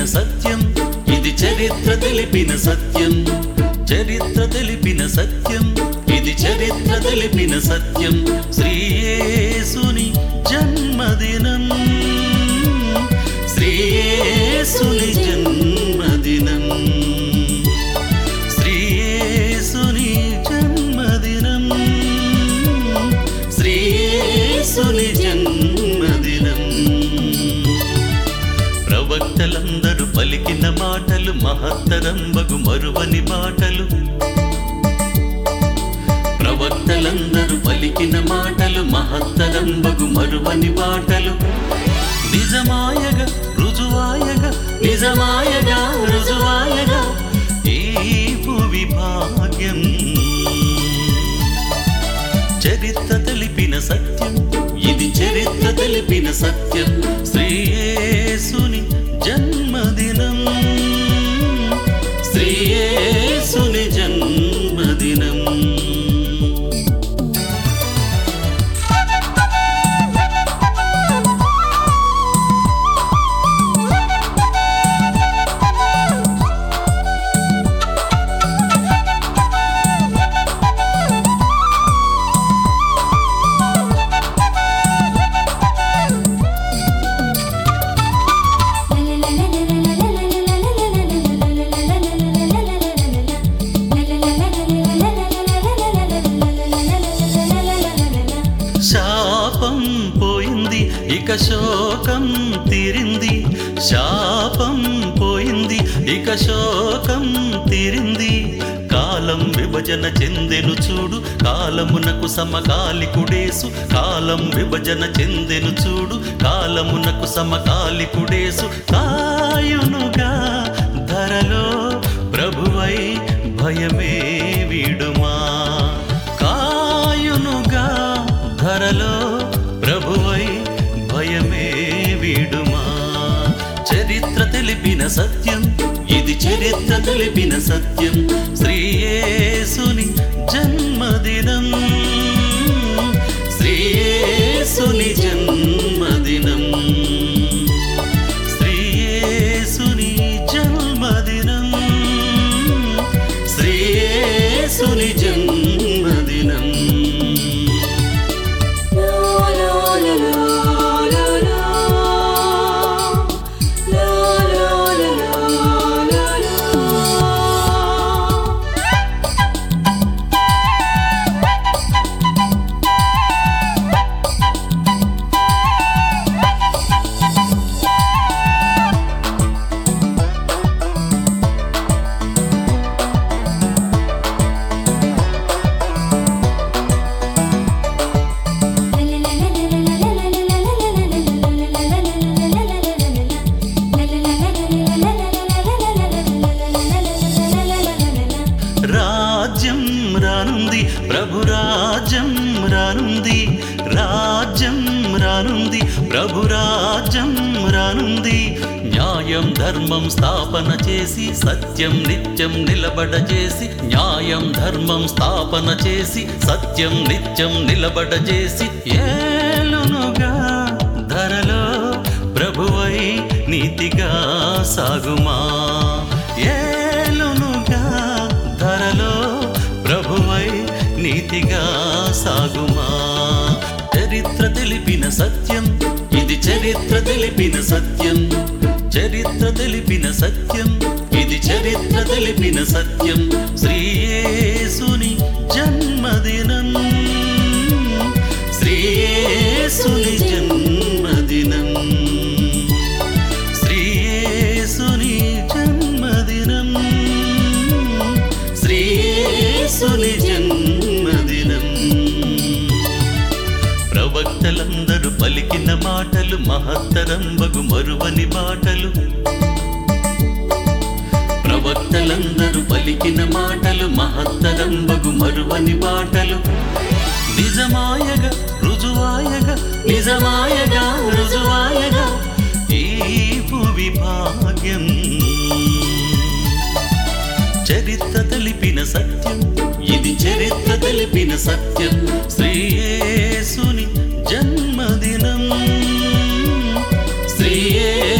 సత్యం ఇది చరిత్ర తెలిపిన సత్యం చరిత్ర తెలిపిన సత్యం ఇది చరిత్ర తెలిపిన సత్యం శ్రీయేసుని జన్మదినం శ్రీయేసుని జన్మదినం శ్రీయేసుని జన్మదినం శ్రీయేసుని జన్మదినం ప్రవక్తలందరూ పలికిన మాటలు మహత్తరంబగు మరువని మాటలు ప్రవక్తలందరూ పలికిన మాటలు మహత్తరంబగు మరువని మాటలు నిజమాయగా రుజువాయగా నిజమాయగా రుజువాయగా ఈ భువి భాగ్యం చరిత్ర తెలిపిన సత్యం ఇది చరిత్ర తెలిపిన సత్యం శ్రీయేసుని జన్మదినం శ్రీయేసుని జన్మదినం శాపం పోయింది ఇక శోకం తీరింది శాపం పోయింది ఇక శోకం తీరింది కాలం విభజన చెందెను చూడు కాలమునకు సమకాలికుడేసు కాలం విభజన చెందెను చూడు కాలమునకు సమకాలికుడేసు కాయునుగా ధరలో ప్రభువై భయమే వీడుమా కాయునుగా ధరలో ప్రభువై భయమే వీడుమా చరిత్ర తెలిపిన సత్యం ఇది చరిత్ర తెలిపిన సత్యం శ్రీయేసుని జన్మదినం శ్రీయేసుని జన్మదినం శ్రీయేసుని జన్మదినం శ్రీయేసుని జన్మదినం రాజ్యం రానుంది ప్రభు రాజ్యం రానుంది రాజ్యం రానుంది ప్రభు రాజ్యం రానుంది న్యాయం ధర్మం స్థాపన చేసి సత్యం నిత్యం నిలబడ చేసి న్యాయం ధర్మం స్థాపన చేసి సత్యం నిత్యం నిలబడ చేసి ఏలునుగా ధరలో ప్రభువై నీతిగా సాగుమా ఏలునుగా ధరలో ప్రభువై నీతిగా సాగుమా చరిత్ర తెలిపిన సత్యం ఇది చరిత్ర తెలిపిన సత్యం చరిత్ర తెలిపిన సత్యం ఇది చరిత్ర తెలిపిన సత్యం శ్రీయేసుని జన్మదినం శ్రీయేసుని జన్మదినం శ్రీయేసుని జన్మదినం శ్రీయేసుని జన్మదినం ప్రవక్తలందరూ పలికిన మాటలు మహత్తరంబగు మరువని మాటలు ప్రవక్తలందరూ పలికిన మాటలు మహత్తరంబగు మరువని మాటలు నిజమాయగా రుజువాయగా నిజమాయగా రుజువాయగా ఈ భువి భాగ్యం చరిత్ర తెలిపిన సత్యం ఇది చరిత్ర తెలిపిన సత్యం శ్రీయేసుని జన్మదినం శ్రీయే